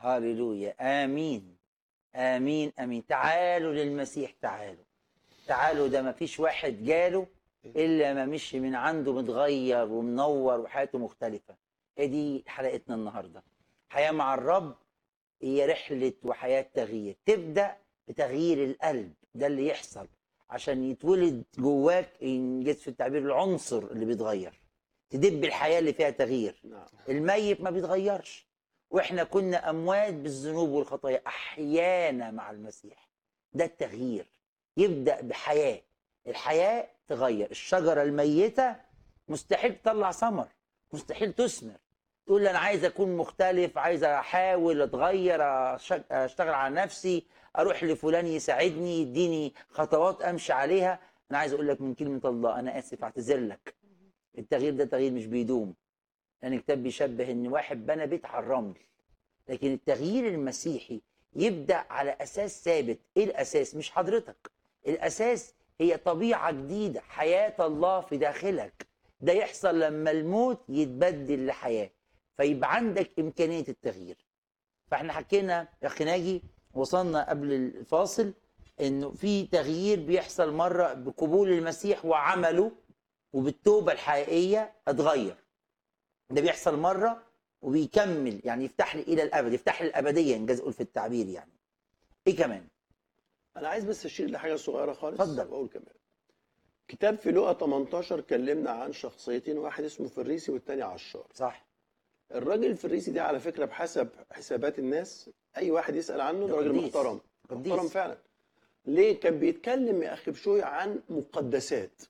هاليلويا امين امين امين تعالوا للمسيح تعالوا تعالوا ده ما فيش واحد جاله الا ما مشي من عنده متغير ومنور وحياته مختلفه هي دي حلقتنا النهارده حياه مع الرب هي رحله وحياه تغيير تبدا بتغيير القلب ده اللي يحصل عشان يتولد جواك انجاز في التعبير العنصر اللي بيتغير تدب الحياه اللي فيها تغيير نعم الميت ما بيتغيرش واحنا كنا اموات بالذنوب والخطايا احيانا مع المسيح ده التغيير يبدا بحياه الحياه تغير الشجره الميته مستحيل تطلع ثمر مستحيل تثمر تقول لي انا عايز اكون مختلف عايز احاول اتغير أش- اشتغل على نفسي اروح لفلان يساعدني يديني خطوات امشي عليها انا عايز اقول لك من كلمه الله انا اسف اعتذر لك التغيير ده تغيير مش بيدوم لان الكتاب بيشبه ان واحد بنى بيت على الرمل لكن التغيير المسيحي يبدا على اساس ثابت ايه الاساس مش حضرتك الاساس هي طبيعه جديده حياه الله في داخلك ده يحصل لما الموت يتبدل لحياه فيبقى عندك امكانيه التغيير فاحنا حكينا يا اخي ناجي وصلنا قبل الفاصل انه في تغيير بيحصل مره بقبول المسيح وعمله وبالتوبه الحقيقيه اتغير ده بيحصل مره وبيكمل يعني يفتح لي الى الابد يفتح لي الابديه انجاز اقول في التعبير يعني ايه كمان انا عايز بس اشير لحاجه صغيره خالص اتفضل. واقول كمان كتاب في لقا 18 كلمنا عن شخصيتين واحد اسمه فريسي والتاني عشار صح الراجل الفريسي ده على فكره بحسب حسابات الناس اي واحد يسال عنه ده راجل قديس. محترم قديس. محترم فعلا ليه كان بيتكلم يا اخي بشوي عن مقدسات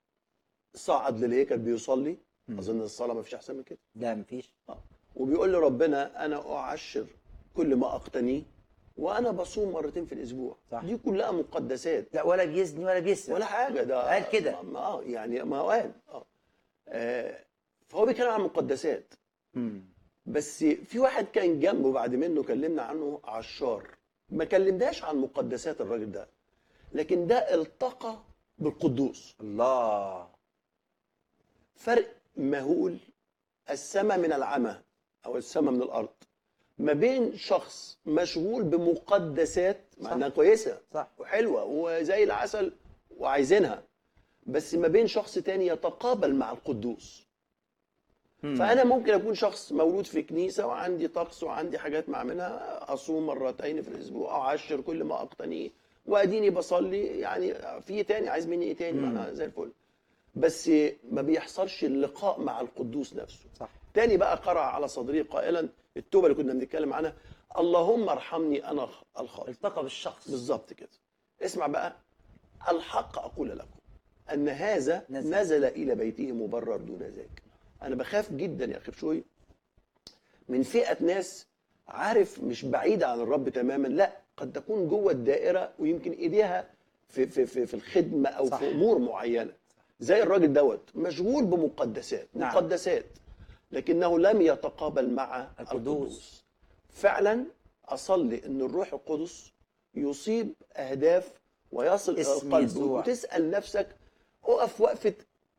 صعد للهيكل بيصلي مم. اظن الصلاه ما فيش احسن من كده لا مفيش وبيقول لربنا انا اعشر كل ما اقتنيه وانا بصوم مرتين في الاسبوع صح. دي كلها مقدسات لا ولا بيزني ولا بيسرق ولا حاجه ده قال كده. ما- ما اه يعني ما هو قال اه آه، فهو بيتكلم عن مقدسات مم. بس في واحد كان جنبه بعد منه كلمنا عنه عشار ما كلمناش عن مقدسات الراجل ده لكن ده التقى بالقدوس الله فرق مهول السماء من العمى او السماء من الارض ما بين شخص مشغول بمقدسات مع صح. انها كويسه صح وحلوه وزي العسل وعايزينها بس ما بين شخص تاني يتقابل مع القدوس مم. فانا ممكن اكون شخص مولود في كنيسه وعندي طقس وعندي حاجات بعملها اصوم مرتين في الاسبوع او اعشر كل ما اقتنيه واديني بصلي يعني في تاني عايز مني ايه تاني ما انا زي الفل بس ما بيحصلش اللقاء مع القدوس نفسه صح تاني بقى قرع على صدري قائلا التوبه اللي كنا بنتكلم عنها اللهم ارحمني انا الخاطئ التقى بالشخص بالظبط كده اسمع بقى الحق اقول لكم ان هذا نزل. نزل, نزل الى بيته مبرر دون ذاك انا بخاف جدا يا اخي بشوي من فئه ناس عارف مش بعيده عن الرب تماما لا قد تكون جوه الدائره ويمكن ايديها في في في, في الخدمه او صح. في امور معينه زي الراجل دوت مشغول بمقدسات نعم. مقدسات لكنه لم يتقابل مع القدوس. القدوس فعلا اصلي ان الروح القدس يصيب اهداف ويصل الى اسم القلب يسوع. وتسال نفسك اقف وقفه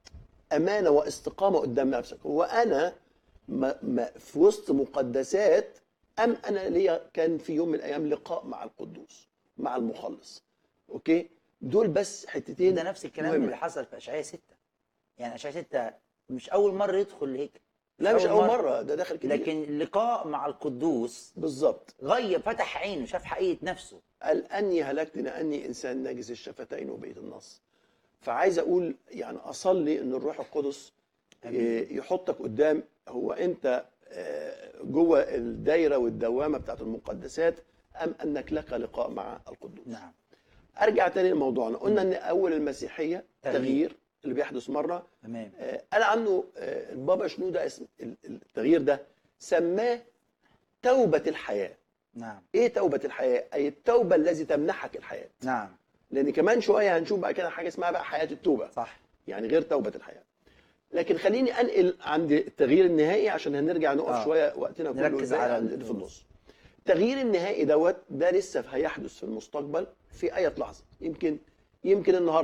امانه واستقامه قدام نفسك هو انا ما ما في وسط مقدسات ام انا ليا كان في يوم من الايام لقاء مع القدوس مع المخلص اوكي دول بس حتتين ده نفس الكلام مهمة. اللي حصل في اشعياء 6 يعني اشعياء 6 مش اول مره يدخل هيك لا مش اول مره ده داخل كتير لكن اللقاء مع القدوس بالظبط غير فتح عينه شاف حقيقه نفسه قال اني هلكت لاني انسان ناجز الشفتين وبيت النص فعايز اقول يعني اصلي ان الروح القدس آمين. إيه، يحطك قدام هو انت آه، جوه الدايره والدوامه بتاعت المقدسات ام انك لك لقاء مع القدوس نعم ارجع تاني لموضوعنا قلنا ان اول المسيحيه تغيير. تغيير اللي بيحدث مره تمام آه، قال عنه آه، البابا شنودة اسم ال- التغيير ده سماه توبه الحياه نعم ايه توبه الحياه اي التوبه التي تمنحك الحياه نعم لان كمان شويه هنشوف بقى كده حاجه اسمها بقى حياه التوبه صح يعني غير توبه الحياه لكن خليني انقل عند التغيير النهائي عشان هنرجع نقف آه. آه. شويه وقتنا كله نركز باقي على عند اللي في النص التغيير النهائي دوت ده لسه هيحدث في المستقبل في اي لحظه يمكن يمكن النهارده